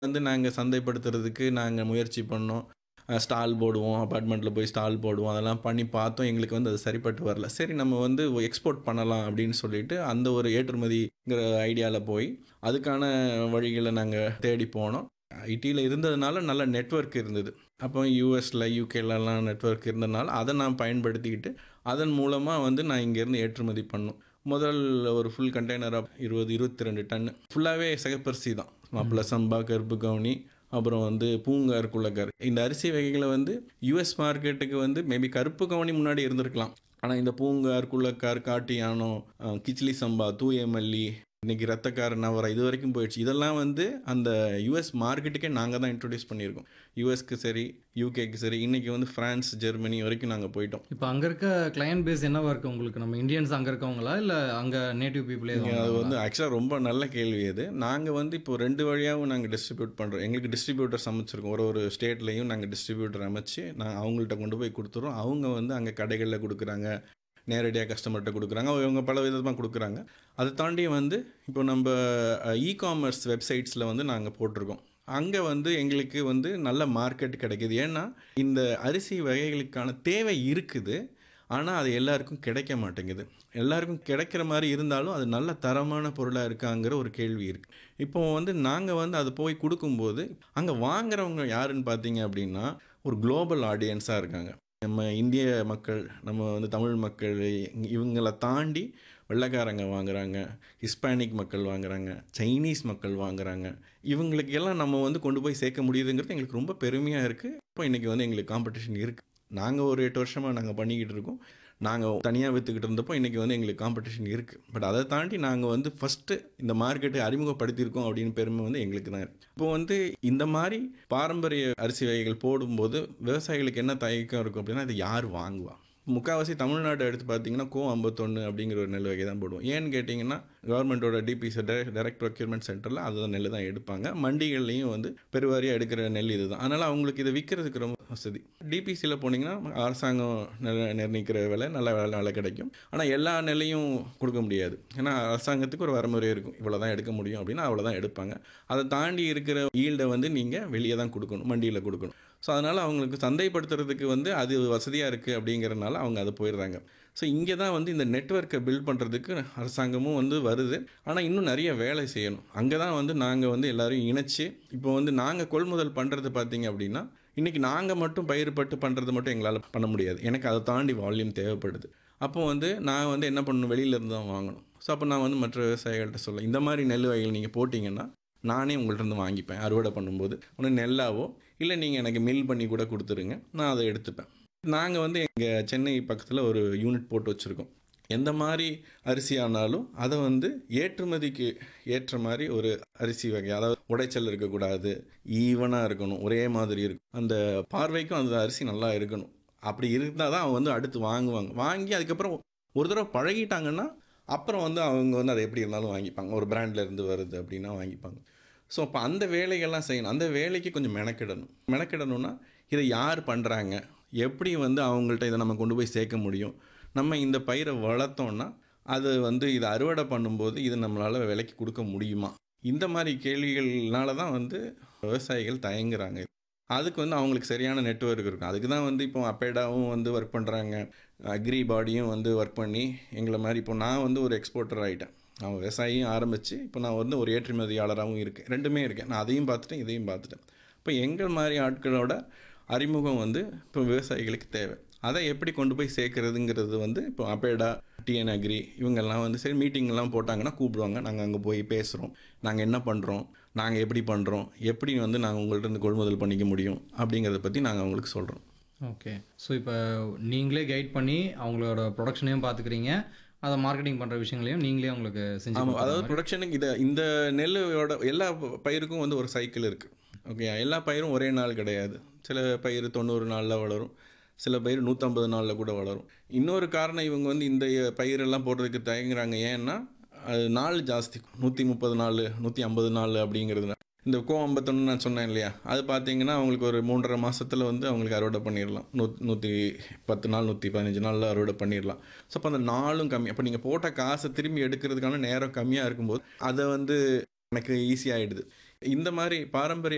வந்து நாங்க சந்தைப்படுத்துறதுக்கு நாங்க முயற்சி பண்ணோம். அ ஸ்டால் போடுவோம். அபார்ட்மெண்ட்ல போய் ஸ்டால் போடுவோம். அதெல்லாம் பண்ணி பார்த்தோம். எங்களுக்கு வந்து அது சரிப்பட்டு வரல. சரி நம்ம வந்து எக்ஸ்போர்ட் பண்ணலாம் அப்படின்னு சொல்லிட்டு, அந்த ஒரு ஏற்றுமதிங்கிற ஐடியால போய், அதுக்கான வழிகள நாங்க தேடி போனோம். ஐடில இருந்ததுனால நல்ல நெட்வொர்க் இருந்தது. அப்போ யுஎஸ்ல, யுகேலலாம் நெட்வொர்க் இருந்தனால, அத நான் பயன்படுத்திக்கிட்டு, அதன் மூலமா வந்து நான் இங்கேருந்து ஏற்றுமதி பண்ணோம். முதல் ஒரு ஃபுல் கண்டெய்னரா 20, 22 டன்னு. ஃபுல்லாவே சிகப்பரிசி தான். மாப்பிள சம்பா, கருப்பு கவுனி, அப்புறம் வந்து பூங்கார், குள்ளக்கார். இந்த அரிசி வகைகள வந்து யுஎஸ் மார்க்கெட்டுக்கு வந்து மேபி கருப்பு கவுனி முன்னாடி இருந்திருக்கலாம். ஆனா இந்த பூங்கார், குள்ளக்கார், காட்டு யானம், அ கிச்சிலி சம்பா, தூய மல்லி, இன்னைக்கு ரத்தக்கார நவரா இதுவரைக்கும் போயிடுச்சு. இதெல்லாம் வந்து அந்த யுஎஸ் மார்க்கெட்டுக்கே நாங்க தான் இன்ட்ரோடியூஸ் பண்ணியிருக்கோம். யுஎஸ்க்கு சரி, யுகேக்கு சரி, இன்னைக்கு வந்து பிரான்ஸ், ஜெர்மனி வரைக்கும் நாங்க போயிட்டோம். இப்ப அங்க இருக்க கிளையன்ட் பேஸ் என்னவா இருக்கு உங்களுக்கு? நம்ம இந்தியன்ஸ் அங்க இருக்கவங்களா? இல்ல அங்க நேட்டிவ் பீப்பிளே நீங்க அது வந்து வாங்குறாங்களா? ஆக்சுவலா ரொம்ப நல்ல கேள்வி அது. நாங்க வந்து இப்போ 2 வழியாவும் நாங்க டிஸ்ட்ரிபியூட் பண்றோம். எங்களுக்கு டிஸ்ட்ரிபியூட்டர்ஸ் அமைச்சிருக்கோம். ஒரு ஒரு ஸ்டேட்லயும் நாங்க டிஸ்ட்ரிபியூட்டர் அமைச்சு, நான் அவங்கள்ட்ட கொண்டு போய் குடுத்துறோம். அவங்க வந்து அங்க கடைகள்ல குடுக்குறாங்க. நேரடியா கஸ்டமர்ட்ட குடுக்குறாங்க. அவங்க பல விதமா குடுக்குறாங்க. அத தாண்டி வந்து இப்போ நம்ப அ இ-காமர்ஸ் வெப்சைட்ஸ்ல வந்து நாங்க போட்டிருக்கோம். அங்க வந்து எங்களுக்கு வந்து நல்ல மார்க்கெட் கிடைக்குது. ஏன்னா, இந்த அரிசி வகைகளுக்கான தேவை இருக்குது. ஆனா, அது எல்லாருக்கும் கிடைக்க மாட்டேங்குது. எல்லாருக்கும் கிடைக்கிற மாரி இருந்தாலும், அது நல்ல தரமான பொருளா இருக்காங்கிற ஒரு கேள்வி இருக்கு. இப்போ வந்து நாங்க வந்து அத போய் குடுக்கும்போது, அங்க வாங்குறவங்க யாருன்னு பார்த்தீங்க அப்படின்னா, ஒரு குளோபல் ஆடியன்ஸா இருக்காங்க. நம்ம இந்திய மக்கள், நம்ம வந்து தமிழ் மக்கள் இவங்கள தாண்டி வெள்ளைக்காரங்க வாங்குறாங்க. ஹிஸ்பானிக் மக்கள் வாங்குறாங்க. சைனீஸ் மக்கள் வாங்குறாங்க. இவங்களுக்கு எல்லாம் நம்ம வந்து கொண்டு போய் சேர்க்க முடியுதுங்கிறது எங்களுக்கு ரொம்ப பெருமையா இருக்கு. இப்போ இன்னைக்கு வந்து எங்களுக்கு காம்படிஷன் இருக்கு. நாங்க ஒரு 8 வருஷமா நாங்க பண்ணிக்கிட்டு இருக்கோம். நாங்க தனியா வித்துக்கிட்டு இருந்தப்போ, இன்னைக்கு வந்து எங்களுக்கு காம்படிஷன் இருக்கு. பட் அத தாண்டி நாங்க வந்து ஃபர்ஸ்ட்டு இந்த மார்க்கெட்ட அறிமுகப்படுத்தியிருக்கோம் அப்படின்னு பெருமை வந்து எங்களுக்கு தான் இருக்கு. இப்போ வந்து இந்த மாரி பாரம்பரிய அரிசி வகைகள் போடும்போது, விவசாயிகளுக்கு என்ன தயக்கம் இருக்கும் அப்படின்னா, இத யார் வாங்குவா? முக்காவாசி தமிழ்நாடு எடுத்து பார்த்தீங்கன்னா, கோ 51 அப்படிங்கிற ஒரு நெல் வகை தான் போடுவோம். ஏன்னு கேட்டீங்கன்னா, கவர்மெண்ட்டோட டிபிசி டைரக்ட் டைரக்ட் ப்ரொக்யூர்மென்ட் சென்டர்ல அதுதான் நெல்லு தான் எடுப்பாங்க. மண்டிகள்லயும் வந்து பெருவாரியா எடுக்கிற நெல் இதுதான். அதனால அவங்களுக்கு இத விக்கிறதுக்கு ரொம்ப வசதி. டிபிசில போனீங்கன்னா, அரசாங்கம் நிர் நிர்ணயிக்கிற விலை நல்ல விலை விலை கிடைக்கும். ஆனா எல்லா நெல்லையும் குடுக்க முடியாது. ஏன்னா, அரசாங்கத்துக்கு ஒரு வரமுறை இருக்கும். இவ்வளோ தான் எடுக்க முடியும் அப்படின்னா, அவ்வளோ தான் எடுப்பாங்க. அத தாண்டி இருக்கிற ஈல்ட வந்து நீங்க வெளிய தான் குடுக்கணும். மண்டியில குடுக்கணும். ஸோ, அதனால அவங்களுக்கு சந்தைப்படுத்துறதுக்கு வந்து அது வசதியா இருக்கு அப்படிங்கிறனால அவங்க அத போயிடுறாங்க. ஸோ, இங்க தான் வந்து இந்த நெட்வொர்க்க பில்ட் பண்றதுக்கு அரசாங்கமும் வந்து வருது. ஆனா, இன்னும் நெறைய வேலை செய்யணும். அங்க தான் வந்து நாங்க வந்து எல்லாரையும் இணைச்சு, இப்போ வந்து நாங்க கொள்முதல் பண்றது பார்த்தீங்க அப்படின்னா, இன்னைக்கு நாங்க மட்டும் பயிர்பட்டு பண்றது மட்டும் எங்களால பண்ண முடியாது. எனக்கு அத தாண்டி வால்யூம் தேவைப்படுது. அப்போ வந்து நான் வந்து என்ன பண்ணணும், வெளியில இருந்து தான் வாங்கணும். ஸோ, அப்போ நான் வந்து மற்ற விவசாயிகள்ட்ட சொல்லுவேன். இந்த மாரி நெல் வகைகள் நீங்க போட்டீங்கன்னா, நானே உங்கள்ட்ட இருந்து வாங்கிப்பேன். அறுவடை பண்ணும்போது. ஒண்ணு நெல்லாவோ, இல்ல நீங்க எனக்கு மில் பண்ணி கூட குடுத்துருங்க. நான் அத எடுத்துப்பேன். நாங்க வந்து எங்க சென்னை பக்கத்துல ஒரு யூனிட் போட்டு வச்சிருக்கோம். எந்த மாரி அரிசி ஆனாலும், அத வந்து ஏற்றுமதிக்கு ஏற்ற மாரி ஒரு அரிசி வகை. அதாவது உடைச்சல் இருக்கக்கூடாது. ஈவனா இருக்கணும். ஒரே மாதிரி இருக்கணும். அந்த பார்வைக்கும் அந்த அரிசி நல்லா இருக்கணும். அப்படி இருந்தா தான் அவங்க வந்து அடுத்து வாங்குவாங்க. வாங்கி அதுக்கப்புறம் ஒரு தடவ பழகிட்டாங்கன்னா, அப்புறம் வந்து அவங்க வந்து அத எப்படி இருந்தாலும் வாங்கிப்பாங்க. ஒரு பிராண்ட்ல இருந்து வருது அப்படின்னா வாங்கிப்பாங்க. ஸோ, அப்ப அந்த வேலைகள்லாம் செய்யணும். அந்த வேலைக்கு கொஞ்சம் மெனக்கிடணும். மெனக்கிடணும்னா, இத யார் பண்றாங்க? எப்படி வந்து அவங்கள்ட்ட இத நம்ம கொண்டு போய் சேர்க்க முடியும்? நம்ம இந்த பயிர வளர்த்தோம்னா, அது வந்து இத அறுவடை பண்ணும்போது, இது நம்மளால விலைக்கு குடுக்க முடியுமா? இந்த மாரி கேள்விகள்னால தான் வந்து விவசாயிகள் தயங்குறாங்க. அதுக்கு வந்து அவங்களுக்கு சரியான நெட்வொர்க் இருக்கும். அதுக்கு தான் வந்து இப்போ அப்பேடாவும் வந்து ஒர்க் பண்றாங்க. அக்ரி பாடியும் வந்து ஒர்க் பண்ணி, எங்கள மாரி இப்போ நான் வந்து ஒரு எக்ஸ்போர்ட்டர் ஆயிட்டேன். நான் விவசாயியும் ஆரம்பிச்சு, இப்போ நான் வந்து ஒரு ஏற்றுமதியாளராவும் இருக்கேன். 2மே இருக்கேன். நான் அதையும் பார்த்துட்டேன், இதையும் பார்த்துட்டேன். இப்போ எங்கள் மாரி ஆட்களோட அறிமுகம் வந்து இப்போ விவசாயிகளுக்கு தேவை. அத எப்படி கொண்டு போய் சேர்க்கிறதுங்கிறது வந்து இப்போ அப்பேடா, டிஎன் அக்ரி இவங்கெல்லாம் வந்து சரி மீட்டிங்லாம் போட்டாங்கன்னா கூப்பிடுவாங்க. நாங்க அங்க போய் பேசுறோம். நாங்க என்ன பண்றோம்? நாங்க எப்படி பண்றோம்? எப்படி வந்து நாங்க உங்கள்ட்ட இருந்து கொள்முதல் பண்ணிக்க முடியும்? அப்படிங்கிறத பத்தி நாங்க அவங்களுக்கு சொல்றோம். ஓகே. ஸோ, இப்ப நீங்களே கைட் பண்ணி அவங்களோட புரொடக்ஷனையும் பார்த்துக்கிறீங்க. அத மார்க்கெட்டிங் பண்ற விஷயங்களையும் நீங்களே அவங்களுக்கு செஞ்சு ஆமா. குடுக்குற அதாவது மாரி. புரொடக்ஷனுக்கு இத இந்த நெல்லோட எல்லா பயிருக்கும் வந்து ஒரு சைக்கிள் இருக்கு. ஓகேயா? எல்லா பயிரும் ஒரே நாள் கிடையாது. சில பயிர் 90 நாள்ல வளரும். சில பயிர் 150 நாள்ல கூட வளரும். இன்னொரு காரணம் இவங்க வந்து இந்த பயிரெல்லாம் போடுறதுக்கு தயங்குறாங்க. ஏன்னா, அது நாள் ஜாஸ்தி. 130 நாளு, 150 நாள் அப்படிங்கிறதுனால. இந்த கோ 51 நான் சொன்னேன் இல்லையா? அது பார்த்தீங்கன்னா, அவங்களுக்கு ஒரு 3 1/2 மாசத்துல வந்து அவங்களுக்கு அறுவடை பண்ணிரலாம். நூத் 110 நாள், 115 நாள்ல அறுவடை பண்ணிரலாம். ஸோ, அப்ப அந்த நாளும் கம்மி. அப்ப நீங்க போட்ட காச திரும்பி எடுக்கிறதுக்கான நேரம் கம்மியா இருக்கும்போது, அத வந்து எனக்கு ஈஸி ஆயிடுது. இந்த மாரி பாரம்பரிய